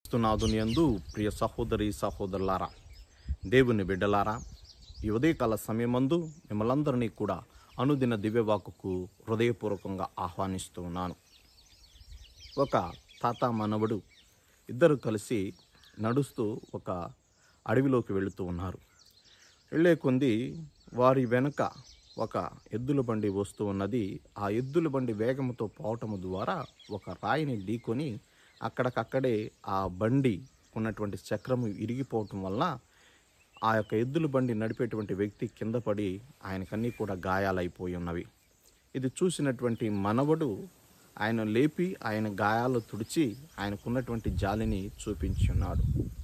క్రీస్తునాథుని యందు ప్రియ సహోదరి సహోదరులారా దేవుని బిడ్డలారా ఈ ఉదయకాల సమయమందు మిమ్మల్ందరినీ కూడా అనుదిన దివ్యవాకుకు హృదయపూర్వకంగా ఆహ్వానిస్తూ ఉన్నాను ఒక తాత మనవడు ఇద్దరు కలిసి నడుస్తూ ఒక అడవిలోకి వెళుతూ ఉన్నారు వెళ్ళే కొంది వారి వెనుక ఒక ఎద్దుల బండి వస్తూ ఉన్నది ఆ ఎద్దుల బండి వేగంతో పోవటం ద్వారా ఒక రాయిని ఢీకొని అక్కడికక్కడే ఆ బండి ఉన్నటువంటి చక్రము ఇరిగిపోవటం వల్ల ఆ యొక్క ఎద్దుల బండి నడిపేటువంటి వ్యక్తి కింద పడి ఆయనకన్నీ కూడా గాయాలైపోయి ఉన్నవి ఇది చూసినటువంటి మనవడు ఆయన లేపి ఆయన గాయాలు తుడిచి ఆయనకున్నటువంటి జాలిని చూపించి ఉన్నాడు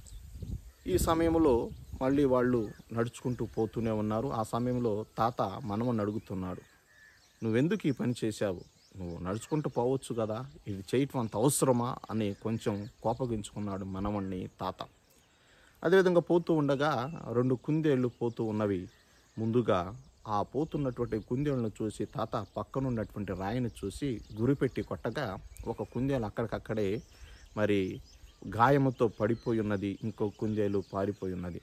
ఈ సమయంలో మళ్ళీ వాళ్ళు నడుచుకుంటూ పోతూనే ఉన్నారు ఆ సమయంలో తాత మనవని అడుగుతున్నాడు నువ్వెందుకు ఈ పని చేశావు నువ్వు నడుచుకుంటూ పోవచ్చు కదా ఇది చేయటం అంత అవసరమా అని కొంచెం కోపగించుకున్నాడు మనవణ్ణి తాత అదేవిధంగా పోతూ ఉండగా రెండు కుందేళ్ళు పోతూ ఉన్నవి ముందుగా ఆ పోతున్నటువంటి కుందేళ్ళను చూసి తాత పక్కనున్నటువంటి రాయిని చూసి గురిపెట్టి కొట్టగా ఒక కుందేలు అక్కడికక్కడే మరి గాయముతో పడిపోయి ఉన్నది ఇంకో కుందేలు పారిపోయి ఉన్నది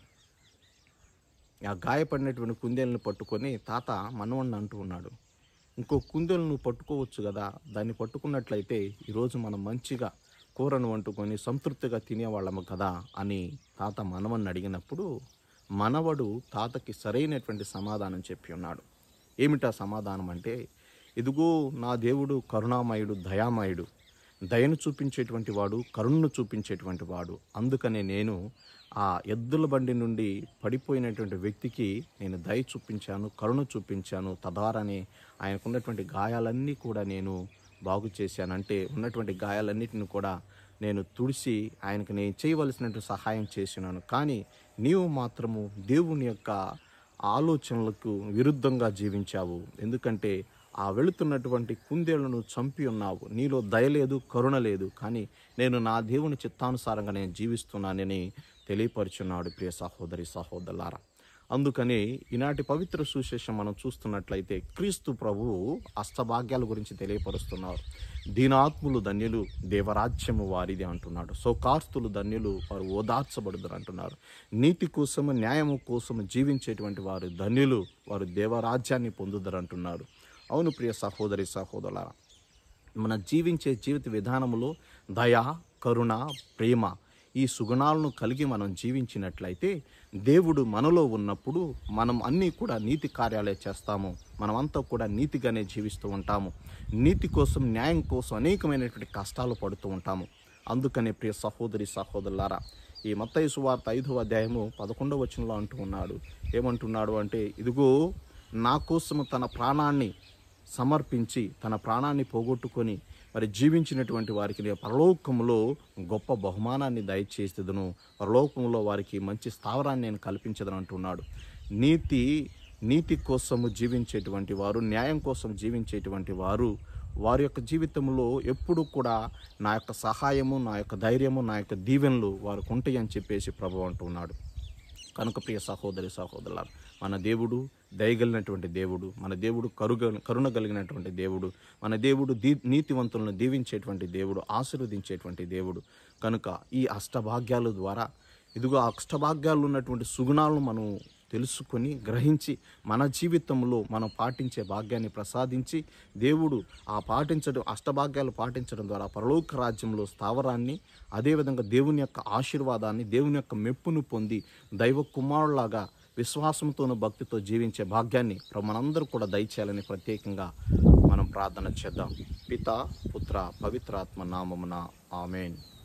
ఆ గాయపడినటువంటి కుందేలను పట్టుకొని తాత మనవణ్ణి అంటూ ఉన్నాడు ఇంకో కుందేలు నువ్వు పట్టుకోవచ్చు కదా దాన్ని పట్టుకున్నట్లయితే ఈరోజు మనం మంచిగా కూరను వండుకొని సంతృప్తిగా తినేవాళ్ళము కదా అని తాత మనవణ్ణి అడిగినప్పుడు మనవడు తాతకి సరైనటువంటి సమాధానం చెప్పి ఉన్నాడు ఏమిటా సమాధానం అంటే ఇదిగో నా దేవుడు కరుణామయుడు దయామయుడు దయను చూపించేటువంటి వాడు కరుణను చూపించేటువంటి వాడు అందుకనే నేను ఆ ఎద్దుల బండి నుండి పడిపోయినటువంటి వ్యక్తికి నేను దయ చూపించాను కరుణ చూపించాను తద్వారానే ఆయనకున్నటువంటి గాయాలన్నీ కూడా నేను బాగు చేశాను అంటే ఉన్నటువంటి గాయాలన్నిటిని కూడా నేను తుడిసి ఆయనకు నేను చేయవలసినటువంటి సహాయం చేసినాను కానీ నీవు మాత్రము దేవుని యొక్క ఆలోచనలకు విరుద్ధంగా జీవించావు ఎందుకంటే ఆ వెళుతున్నటువంటి కుందేళ్లను చంపి ఉన్నావు నీలో దయ లేదు కరుణ లేదు కానీ నేను నా దేవుని చిత్తానుసారంగా నేను జీవిస్తున్నానని తెలియపరుచున్నాడు ప్రియ సహోదరి సహోదరులారా అందుకని ఈనాటి పవిత్ర సుశేషం మనం చూస్తున్నట్లయితే క్రీస్తు ప్రభువు అష్టభాగ్యాల గురించి తెలియపరుస్తున్నారు దీనాత్ములు ధన్యులు దేవరాజ్యము వారిది అంటున్నాడు సౌకార్తులు ధన్యులు వారు ఓదార్చబడుదురు అంటున్నారు నీతి కోసము న్యాయము కోసము జీవించేటువంటి వారు ధన్యులు వారు దేవరాజ్యాన్ని పొందుదరు అంటున్నాడు అవును ప్రియ సహోదరి సహోదరులారా మన జీవించే జీవిత విధానములో దయ కరుణ ప్రేమ ఈ సుగుణాలను కలిగి మనం జీవించినట్లయితే దేవుడు మనలో ఉన్నప్పుడు మనం అన్నీ కూడా నీతి కార్యాలే చేస్తాము మనమంతా కూడా నీతిగానే జీవిస్తూ ఉంటాము నీతి కోసం న్యాయం కోసం అనేకమైనటువంటి కష్టాలు పడుతూ ఉంటాము అందుకనే ప్రియ సహోదరి సహోదరులారా ఈ మత్తయి సువార్త ఐదవ అధ్యాయము పదకొండవ వచనంలో అంటూ ఉన్నాడు ఏమంటున్నాడు అంటే ఇదిగో నా కోసము తన ప్రాణాన్ని సమర్పించి తన ప్రాణాన్ని పోగొట్టుకొని మరి జీవించినటువంటి వారికి నేను పరలోకములో గొప్ప బహుమానాన్ని దయచేసేదను పరలోకంలో వారికి మంచి స్థావరాన్ని నేను కల్పించదని అంటున్నాడు నీతి నీతి కోసము జీవించేటువంటి వారు న్యాయం కోసం జీవించేటువంటి వారు వారి యొక్క జీవితంలో ఎప్పుడు కూడా నా యొక్క సహాయము నా యొక్క ధైర్యము నా యొక్క దీవెనలు వారికి ఉంటాయి అని చెప్పేసి ప్రభు అంటున్నాడు కనుక ప్రియ సహోదరి సహోదరులారు మన దేవుడు దయగలిగినటువంటి దేవుడు మన దేవుడు కరుగ కరుణ కలిగినటువంటి దేవుడు మన దేవుడు దీ నీతివంతులను దీవించేటువంటి దేవుడు ఆశీర్వదించేటువంటి దేవుడు కనుక ఈ అష్టభాగ్యాల ద్వారా ఇదిగో ఆ అష్టభాగ్యాలు ఉన్నటువంటి సుగుణాలను మనం తెలుసుకొని గ్రహించి మన జీవితంలో మనం పాటించే భాగ్యాన్ని ప్రసాదించి దేవుడు ఆ పాటించడం అష్టభాగ్యాలు పాటించడం ద్వారా పరలోక రాజ్యంలో స్థావరాన్ని అదేవిధంగా దేవుని యొక్క ఆశీర్వాదాన్ని దేవుని యొక్క మెప్పును పొంది దైవ కుమారులాగా విశ్వాసంతోనూ భక్తితో జీవించే భాగ్యాన్ని ప్ర- మనందరూ కూడా దయచేయాలని ప్రత్యేకంగా మనం ప్రార్థన చేద్దాం పిత పుత్ర పవిత్రాత్మ నామమున ఆమెన్